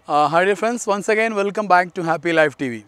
Uh, hi dear friends, once again welcome back to Happy Life TV.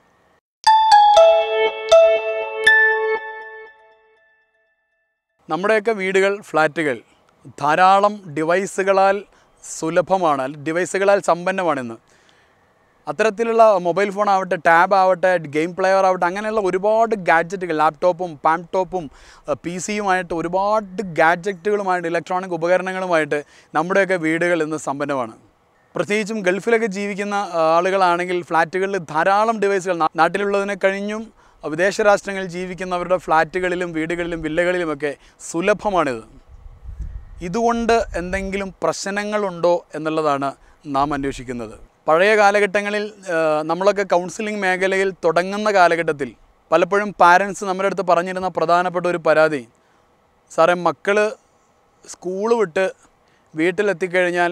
നമ്മുടെയൊക്കെ വീടുകൾ ഫ്ലാറ്റുകൾ ധാരാളം ഡിവൈസുകളാൽ സുലഭമാണ് അല്ല, ഡിവൈസുകളാൽ സമ്പന്നമാണിന്ന് അത്തരത്തിലുള്ള മൊബൈൽ ഫോൺ ആവട്ടെ ടാബ് ആവട്ടെ ഗെയിം പ്ലെയർ ആവട്ടെ അങ്ങനെയുള്ള ഒരുപാട് ഗാഡ്ജറ്റുകൾ ലാപ്ടോപ്പും പാംടോപ്പും പി സിയുമായിട്ട് ഒരുപാട് ഗാഡ്ജറ്റുകളുമായിട്ട് ഇലക്ട്രോണിക് ഉപകരണങ്ങളുമായിട്ട് നമ്മുടെയൊക്കെ വീടുകൾ ഇന്ന് സമ്പന്നമാണ് പ്രത്യേകിച്ചും ഗൾഫിലൊക്കെ ജീവിക്കുന്ന ആ, ആളുകളാണെങ്കിൽ ഫ്ലാറ്റുകളിൽ ധാരാളം ഡിവൈസുകൾ നാ- നാട്ടിലുള്ളതിനെ കഴിഞ്ഞും വിദേശ രാഷ്ട്രങ്ങളിൽ ജീവിക്കുന്നവരുടെ ഫ്ലാറ്റുകളിലും വീടുകളിലും വില്ലകളിലുമൊക്കെ സുലഭമാണിത് ഇതുകൊണ്ട് എന്തെങ്കിലും പ്രശ്നങ്ങളുണ്ടോ എന്നുള്ളതാണ് നാം അന്വേഷിക്കുന്നത് പഴയ കാലഘട്ടങ്ങളിൽ ആ, നമ്മളൊക്കെ കൗൺസിലിംഗ് മേഖലയിൽ തുടങ്ങുന്ന കാലഘട്ടത്തിൽ പലപ്പോഴും പാരൻസ് നമ്മുടെ അടുത്ത് പറഞ്ഞിരുന്ന പ്രധാനപ്പെട്ട ഒരു പരാതി സാറേ മക്കൾ സ്കൂൾ വിട്ട് വീട്ടിലെത്തിക്കഴിഞ്ഞാൽ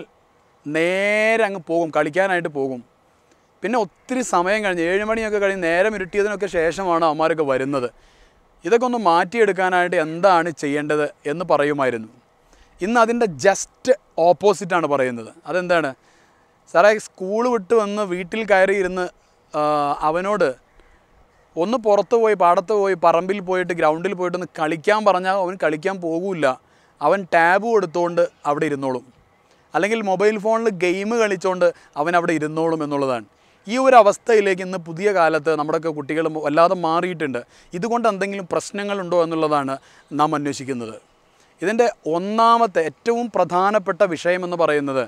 നേരെ അങ്ങ് പോകും കളിക്കാനായിട്ട് പോകും പിന്നെ ഒത്തിരി സമയം കഴിഞ്ഞ് ഏഴ് മണിയൊക്കെ കഴിഞ്ഞ് നേരം ഇരുട്ടിയതിനൊക്കെ ശേഷമാണ് അമ്മമാരൊക്കെ വരുന്നത് ഇതൊക്കെ ഒന്ന് മാറ്റിയെടുക്കാനായിട്ട് എന്താണ് ചെയ്യേണ്ടത് എന്ന് പറയുമായിരുന്നു ഇന്ന് അതിൻ്റെ ജസ്റ്റ് ഓപ്പോസിറ്റാണ് പറയുന്നത് അതെന്താണ് സാറേ സ്കൂൾ വിട്ട് വന്ന് വീട്ടിൽ കയറി ഇരുന്ന് ആ, അവനോട് ഒന്ന് പുറത്ത് പോയി പാടത്ത് പോയി പറമ്പിൽ പോയിട്ട് ഗ്രൗണ്ടിൽ പോയിട്ട് ഒന്ന് കളിക്കാൻ പറഞ്ഞാൽ അവൻ കളിക്കാൻ പോകില്ല അവൻ ടാബ് കൊടുത്തുകൊണ്ട് അവിടെ ഇരുന്നോളും അല്ലെങ്കിൽ മൊബൈൽ ഫോണിൽ ഗെയിം കളിച്ചുകൊണ്ട് അവൻ അവിടെ ഇരുന്നോളും എന്നുള്ളതാണ് ഈ ഒരു അവസ്ഥയിലേക്ക് ഇന്ന് പുതിയ കാലത്ത് നമ്മുടെയൊക്കെ കുട്ടികൾ വല്ലാതെ മാറിയിട്ടുണ്ട് ഇതുകൊണ്ട് എന്തെങ്കിലും പ്രശ്നങ്ങളുണ്ടോ എന്നുള്ളതാണ് നാം അന്വേഷിക്കുന്നത് ഇതിൻ്റെ ഒന്നാമത്തെ ഏറ്റവും പ്രധാനപ്പെട്ട വിഷയമെന്ന് പറയുന്നത്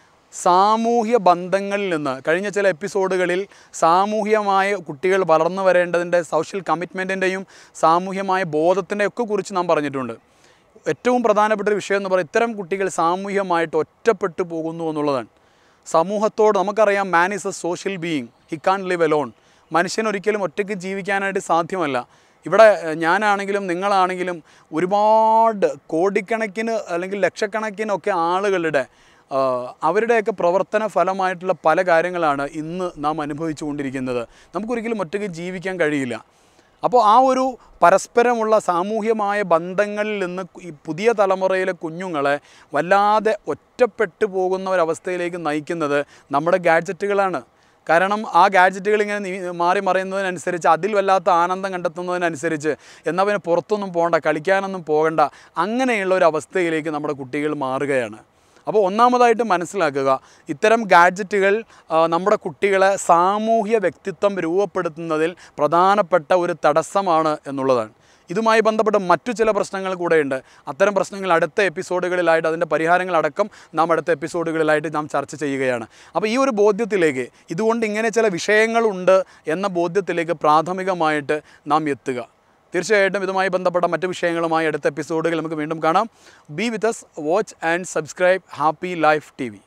സാമൂഹ്യ ബന്ധങ്ങളിൽ നിന്ന് കഴിഞ്ഞ ചില എപ്പിസോഡുകളിൽ സാമൂഹ്യമായ കുട്ടികൾ വളർന്നു വരേണ്ടതിൻ്റെ സോഷ്യൽ കമ്മിറ്റ്മെൻറ്റിൻ്റെയും സാമൂഹ്യമായ ബോധത്തിൻ്റെ ഒക്കെ കുറിച്ച് നാം പറഞ്ഞിട്ടുണ്ട് ഏറ്റവും പ്രധാനപ്പെട്ട ഒരു വിഷയം എന്ന് പറയുന്നത് ഇത്തരം കുട്ടികൾ സാമൂഹ്യമായിട്ട് ഒറ്റപ്പെട്ടു പോകുന്നു എന്നുള്ളതാണ് സമൂഹത്തോട് നമുക്കറിയാം man is a social being he can't live alone മനുഷ്യൻ ഒരിക്കലും ഒറ്റയ്ക്ക് ജീവിക്കാനായിട്ട് സാധ്യമല്ല ഇവിടെ എഹ്, ഞാനാണെങ്കിലും നിങ്ങളാണെങ്കിലും ഒരുപാട് കോടിക്കണക്കിന് അല്ലെങ്കിൽ ലക്ഷക്കണക്കിനൊക്കെ ആളുകളുടെ ആ, അവരുടെയൊക്കെ പ്രവർത്തന ഫലമായിട്ടുള്ള പല കാര്യങ്ങളാണ് ഇന്ന് നാം അനുഭവിച്ചുകൊണ്ടിരിക്കുന്നത് നമുക്കൊരിക്കലും ഒറ്റയ്ക്ക് ജീവിക്കാൻ കഴിയില്ല അപ്പോൾ ആ ഒരു പരസ്പരമുള്ള സാമൂഹ്യമായ ബന്ധങ്ങളിൽ നിന്ന് ഈ പുതിയ തലമുറയിലെ കുഞ്ഞുങ്ങളെ വല്ലാതെ ഒറ്റപ്പെട്ടു പോകുന്ന ഒരവസ്ഥയിലേക്ക് നയിക്കുന്നത് നമ്മുടെ ഗാഡ്ജറ്റുകളാണ് കാരണം ആ ഗാഡ്ജറ്റുകൾ ഇങ്ങനെ നീ- മാറി മറയുന്നതിനനുസരിച്ച് അതിൽ വല്ലാത്ത ആനന്ദം കണ്ടെത്തുന്നതിനനുസരിച്ച് എന്നാൽ പിന്നെ പുറത്തൊന്നും പോകണ്ട കളിക്കാനൊന്നും പോകണ്ട അങ്ങനെയുള്ള ഒരു അവസ്ഥയിലേക്ക് നമ്മുടെ കുട്ടികൾ മാറുകയാണ് അപ്പോൾ ഒന്നാമതായിട്ട് മനസ്സിലാക്കുക ഇത്തരം ഗാഡ്ജറ്റുകൾ ആ, നമ്മുടെ കുട്ടികളെ സാമൂഹ്യ വ്യക്തിത്വം രൂപപ്പെടുത്തുന്നതിൽ പ്രധാനപ്പെട്ട ഒരു തടസ്സമാണ് എന്നുള്ളതാണ് ഇതുമായി ബന്ധപ്പെട്ട മറ്റു ചില പ്രശ്നങ്ങൾ കൂടെയുണ്ട് അത്തരം പ്രശ്നങ്ങൾ അടുത്ത എപ്പിസോഡുകളിലായിട്ട് അതിൻ്റെ പരിഹാരങ്ങളടക്കം നാം അടുത്ത എപ്പിസോഡുകളിലായിട്ട് നാം ചർച്ച ചെയ്യുകയാണ് അപ്പോൾ ഈ ഒരു ബോധ്യത്തിലേക്ക് ഇതുകൊണ്ട് ഇങ്ങനെ ചില വിഷയങ്ങളുണ്ട് എന്ന ബോധ്യത്തിലേക്ക് പ്രാഥമികമായിട്ട് നാം എത്തുക തീർച്ചയായിട്ടും ഇതുമായി ബന്ധപ്പെട്ട മറ്റു വിഷയങ്ങളുമായി അടുത്ത എപ്പിസോഡുകൾ നമുക്ക് വീണ്ടും കാണാം be with us watch and subscribe happy life T